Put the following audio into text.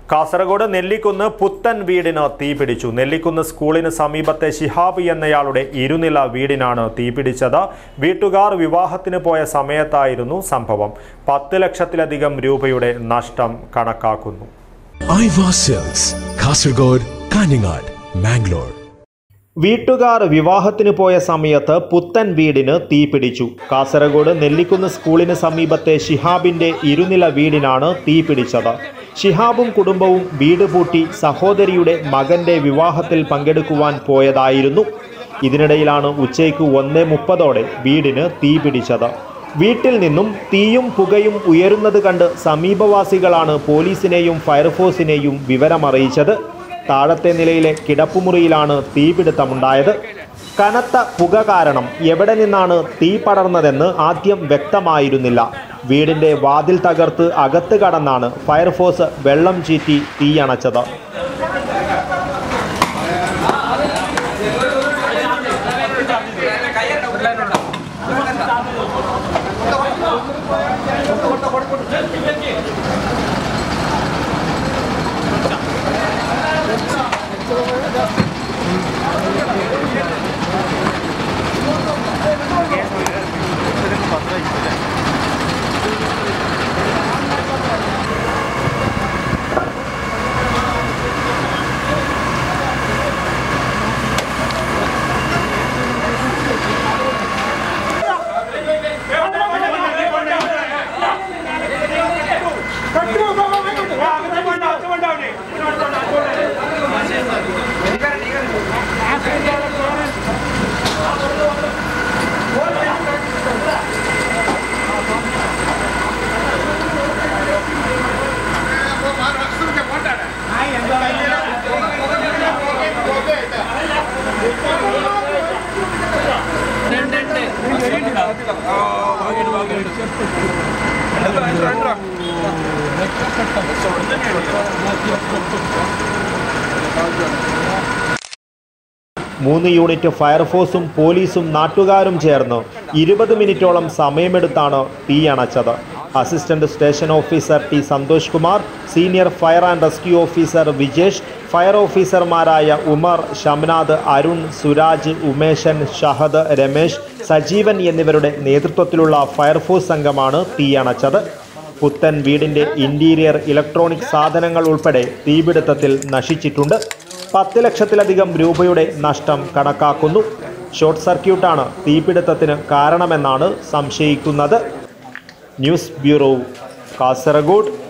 കാസർഗോഡ് നെല്ലിക്കുന്ന് പുത്തൻ വീടിന് തീപിടിച്ചു നെല്ലിക്കുന്ന് സ്കൂളിന് സമീപത്തെ ശിഹാബ് എന്നയാളുടെ ഇരുനില വീടിനാണ് തീപിടിച്ചത് വീട്ടുകാർ വിവാഹത്തിന് പോയ സമയത്തായിരുന്നു സംഭവം പത്ത് ലക്ഷത്തിലധികം രൂപയുടെ നഷ്ടം കണക്കാക്കുന്നു ഐവാ സെൽസ് കാസർഗോഡ് കാഞ്ഞങ്ങാട് മാംഗ്ലൂർ വീട്ടുകാർ വിവാഹത്തിന് പോയ സമയത്ത് പുത്തൻ വീടിന് തീപിടിച്ചു കാസർഗോഡ് നെല്ലിക്കുന്ന് സ്കൂളിന് സമീപത്തെ ഷിഹാബിന്റെ ഇരുനില വീടിനാണ് തീപിടിച്ചത് ഷിഹാബും കുടുംബവും വീട് പൂട്ടി സഹോദരിയുടെ മകന്റെ വിവാഹത്തിൽ പങ്കെടുക്കുവാൻ പോയതായിരുന്നു ഇതിനിടയിലാണ് ഉച്ചയ്ക്ക് ഒന്നേ മുപ്പതോടെ വീടിന് തീപിടിച്ചത് വീട്ടിൽ നിന്നും തീയും പുകയും ഉയരുന്നത് കണ്ട് സമീപവാസികളാണ് പോലീസിനെയും ഫയർഫോഴ്സിനെയും വിവരമറിയിച്ചത് താഴത്തെ നിലയിലെ കിടപ്പുമുറിയിലാണ് തീപിടുത്തമുണ്ടായത് കനത്ത പുക കാരണം എവിടെ നിന്നാണ് തീ പടർന്നതെന്ന് ആദ്യം വ്യക്തമായിരുന്നില്ല വീടിന്റെ വാതിൽ തകർത്ത് അകത്ത് കടന്നാണ് ഫയർഫോഴ്സ് വെള്ളം ചീറ്റി തീയണച്ചത് മൂന്ന് യൂണിറ്റ് ഫയർഫോഴ്സും പോലീസും നാട്ടുകാരും ചേർന്ന് ഇരുപത് മിനിറ്റോളം സമയമെടുത്താണ് തീയണച്ചത് assistant station officer T Santhosh Kumar senior fire and rescue officer Vijesh fire ഓഫീസർമാരായ ഉമർ ഷംനാഥ് അരുൺ സുരാജ് ഉമേശൻ ഷഹദ് രമേശ് സജീവൻ എന്നിവരുടെ നേതൃത്വത്തിലുള്ള ഫയർഫോഴ്സ് സംഘമാണ് തീയണച്ചത് പുത്തൻ വീടിന്റെ ഇന്റീരിയർ ഇലക്ട്രോണിക് സാധനങ്ങൾ ഉൾപ്പെടെ തീപിടുത്തത്തിൽ നശിച്ചിട്ടുണ്ട് പത്ത് ലക്ഷത്തിലധികം രൂപയുടെ നഷ്ടം കണക്കാക്കുന്നു ഷോർട്ട് സർക്യൂട്ടാണ് തീപിടുത്തത്തിന് കാരണമെന്നാണ് സംശയിക്കുന്നത് ന്യൂസ് ബ്യൂറോ കാസർഗോഡ്